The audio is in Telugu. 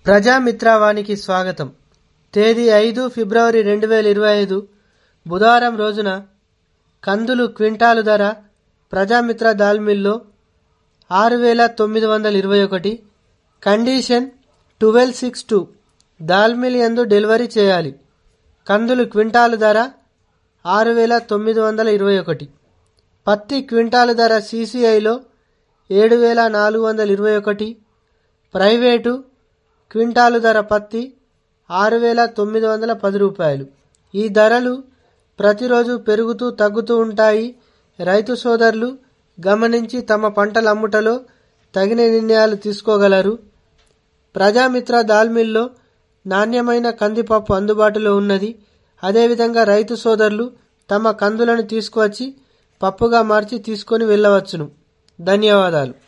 ప్రజామిత్రవానికి స్వాగతం తేదీ ఐదు ఫిబ్రవరి రెండు వేల ఇరవై ఐదు బుధవారం రోజున కందులు క్వింటాలు ధర ప్రజామిత్ర దాల్ మిల్లో ఆరు వేల తొమ్మిది వందల ఇరవై ఒకటి condition twelve six two dal mill యందు డెలివరీ చేయాలి కందులు క్వింటాలు ధర ఆరు వేల తొమ్మిది వందల ఇరవై ఒకటి పత్తి క్వింటాలు ధర సీసీఐలో ఏడు వేల నాలుగు వందల ఇరవై ఒకటి ప్రైవేటు క్వింటాలు ధర పత్తి ఆరు వేల తొమ్మిది వందల పది రూపాయలు ఈ ధరలు ప్రతిరోజు పెరుగుతూ తగ్గుతూ ఉంటాయి రైతు సోదరులు గమనించి తమ పంటల అమ్ముటలో తగిన నిర్ణయాలు తీసుకోగలరు ప్రజామిత్ర దాల్ మిల్లో నాణ్యమైన కందిపప్పు అందుబాటులో ఉన్నది అదేవిధంగా రైతు సోదరులు తమ కందులను తీసుకువచ్చి పప్పుగా మార్చి తీసుకొని వెళ్ళవచ్చును ధన్యవాదాలు